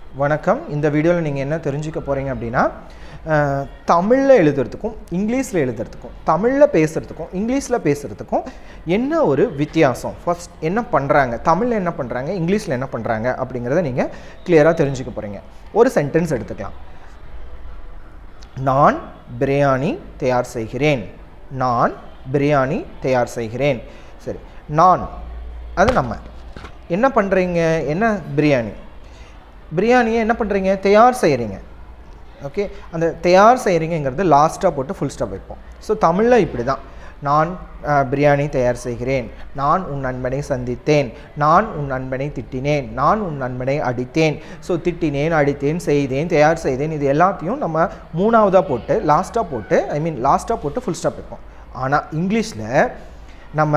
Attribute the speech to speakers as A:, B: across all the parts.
A: வணக்கம் இந்த வீடியோவில் நீங்கள் என்ன தெரிஞ்சுக்க போகிறீங்க அப்படின்னா தமிழில் எழுதுறதுக்கும் இங்கிலீஷில் எழுதுறதுக்கும் தமிழில் பேசுகிறதுக்கும் இங்கிலீஷில் பேசுகிறதுக்கும் என்ன ஒரு வித்தியாசம் ஃபர்ஸ்ட் என்ன பண்ணுறாங்க தமிழில் என்ன பண்ணுறாங்க இங்கிலீஷில் என்ன பண்ணுறாங்க அப்படிங்கிறத நீங்கள் கிளியராக தெரிஞ்சுக்க போகிறீங்க ஒரு சென்டென்ஸ் எடுத்துக்கலாம் நான் பிரியாணி தயார் செய்கிறேன் நான் பிரியாணி தயார் செய்கிறேன் சரி நான் அது நம்ம என்ன பண்ணுறீங்க என்ன பிரியாணி பிரியாணியை என்ன பண்ணுறீங்க தயார் செய்கிறீங்க ஓகே அந்த தயார் செய்கிறீங்கிறது லாஸ்ட்டாக போட்டு ஃபுல் ஸ்டாப் வைப்போம் ஸோ தமிழில் இப்படி தான் நான் அஹ், பிரியாணி தயார் செய்கிறேன் நான் உன் நண்பனை சந்தித்தேன் நான் உன் நண்பனை திட்டினேன் நான் உன் நண்பனை அடித்தேன் ஸோ திட்டினேன் அடித்தேன் செய்தேன் தயார் செய்தேன் இது எல்லாத்தையும் நம்ம மூணாவதாக போட்டு லாஸ்ட்டாக போட்டு ஐ மீன் லாஸ்ட்டாக போட்டு ஃபுல் ஸ்டாப் வைப்போம் ஆனால் இங்கிலீஷில் நம்ம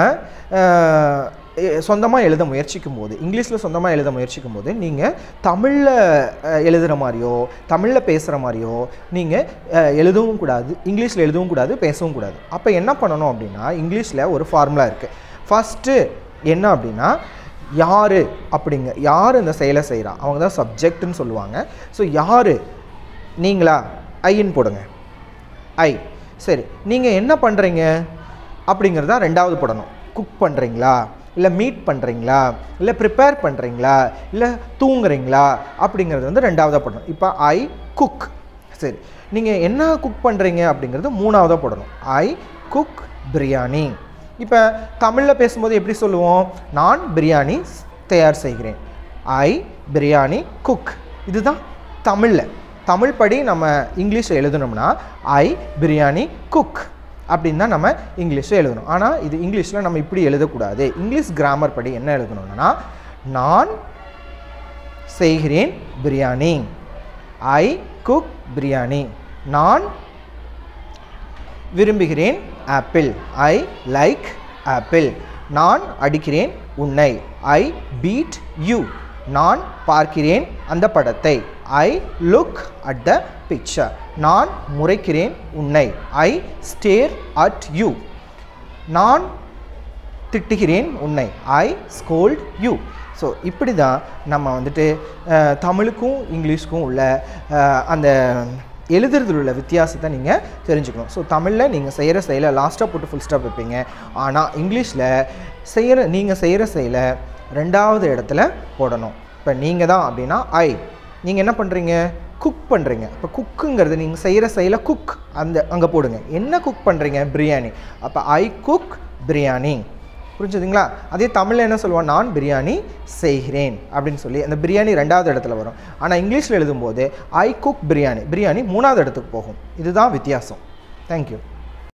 A: சொந்தமாக எழுத முயற்சிக்கும் போது இங்கிலீஷில் சொந்தமாக எழுத முயற்சிக்கும் போது நீங்கள் தமிழில் எழுதுகிற மாதிரியோ தமிழில் பேசுகிற மாதிரியோ நீங்கள் எழுதவும் கூடாது இங்கிலீஷில் எழுதவும் கூடாது பேசவும் கூடாது அப்போ என்ன பண்ணணும் அப்படின்னா இங்கிலீஷில் ஒரு ஃபார்முலா இருக்குது ஃபஸ்ட்டு என்ன அப்படின்னா யார் அப்படிங்க யார் இந்த செயலை செய்கிறா அவங்க தான் சப்ஜெக்ட்னு சொல்லுவாங்க ஸோ யார் நீங்களா ஐன்னு போடுங்க ஐ சரி நீங்கள் என்ன பண்ணுறீங்க அப்படிங்கிறதா ரெண்டாவது போடணும் குக் பண்ணுறீங்களா இல்லை மீட் பண்ணுறீங்களா இல்லை ப்ரிப்பேர் பண்ணுறீங்களா இல்லை தூங்குறீங்களா அப்படிங்கிறது வந்து ரெண்டாவதாக போடணும் இப்போ ஐ குக் சரி நீங்கள் என்ன குக் பண்ணுறீங்க அப்படிங்கிறது மூணாவதாக போடணும் ஐ குக் பிரியாணி இப்போ தமிழில் பேசும்போது எப்படி சொல்லுவோம் நான் பிரியாணி தயார் செய்கிறேன் ஐ பிரியாணி குக் இதுதான் தமிழில் தமிழ் படி நம்ம இங்கிலீஷில் எழுதணும்னா ஐ பிரியாணி குக் அப்படின்னு தான் நம்ம இங்கிலீஷில் எழுதணும் ஆனால் இது இங்கிலீஷில் நம்ம இப்படி எழுதக்கூடாது இங்கிலீஷ் கிராமர் படி என்ன எழுதணும்னா நான் செய்கிறேன் பிரியாணி ஐ குக் பிரியாணி நான் விரும்புகிறேன் ஆப்பிள் ஐ லைக் ஆப்பிள் நான் அடிக்கிறேன் உன்னை ஐ பீட் யூ நான் பார்க்கிறேன் அந்த படத்தை I look at the picture நான் முறைக்கிறேன் உன்னை ஐ ஸ்டேர் அட் யூ நான் திட்டுகிறேன் உன்னை ஐ ஸ்கோல்ட் யூ ஸோ இப்படி தான் நம்ம வந்துட்டு அஹ், தமிழுக்கும் இங்கிலீஷ்க்கும் உள்ள அஹ், அந்த எழுதுறதுல உள்ள வித்தியாசத்தை நீங்கள் தெரிஞ்சுக்கணும் ஸோ தமிழில் நீங்கள் செய்கிற செயலை லாஸ்ட்டாக போட்டு ஃபுல் ஸ்டாப் வைப்பீங்க ஆனால் இங்கிலீஷில் செய்கிற நீங்கள் செய்கிற செயலை ரெண்டாவது இடத்துல போடணும் இப்போ நீங்கள் தான் அப்படின்னா ஐ நீங்கள் என்ன பண்ணுறீங்க குக் பண்ணுறீங்க இப்போ குக்குங்கிறது நீங்கள் செய்கிற செயலை குக் அந்த அங்கே போடுங்க என்ன குக் பண்ணுறீங்க பிரியாணி அப்போ ஐ குக் பிரியாணி புரிஞ்சுதுங்களா அதே தமிழில் என்ன சொல்லுவோம் நான் பிரியாணி செய்கிறேன் அப்படின்னு சொல்லி அந்த பிரியாணி ரெண்டாவது இடத்துல வரும் ஆனால் இங்கிலீஷில் எழுதும்போது ஐ குக் பிரியாணி பிரியாணி மூணாவது இடத்துக்கு போகும் இதுதான் வித்தியாசம் தேங்க்யூ